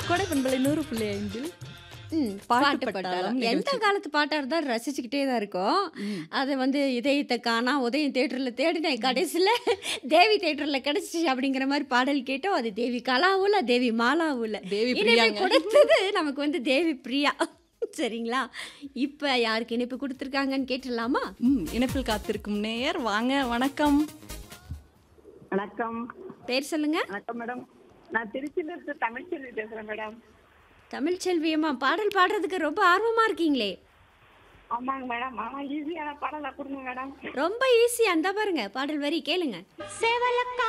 கொடை பண்பலை நூறு புள்ளி ஐந்து ம், பாட்டு பாட்டு பட்டாளம் பட்டாளம் எந்த நிகழ்ச்சி. காலத்து பாட்டா இருந்தாலும் ரசிச்சுக்கிட்டே தான் இருக்கோம் அதை வந்து இதயத்தை காணா உதயம் தேட்டரில் தேடினேன் கடைசியில் தேவி தேட்டரில் கிடைச்சிச்சு அப்படிங்கிற மாதிரி பாடல் கேட்டோம் அது தேவி கலாவும் இல்லை தேவி மாலாவும் இல்லை தேவி இனிப்பு பிரியாங்க கொடுத்தது நமக்கு வந்து தேவி பிரியா சரிங்களா இப்போ யாருக்கு இனிப்பு கொடுத்துருக்காங்கன்னு கேட்டுடலாமா ம் இணைப்பில் காத்திருக்கும் நேயர் வாங்க வணக்கம் வணக்கம் பேர் சொல்லுங்க வணக்கம் மேடம் நான் திருச்சியில இருந்து தமிழ்ச்செல்வி பேசுறேன் மேடம் தமிழ்ச்செல்வியம்மா பாடல் பாடுறதுக்கு ரொம்ப ஆர்வமா இருக்கீங்களே ஆமாங்க மேடம் ஆனா ஈஸியான பாடலா கொடுங்க மேடம் ரொம்ப ஈஸியா அந்த பாருங்க பாடல் வரி கேளுங்க சேவலக்கா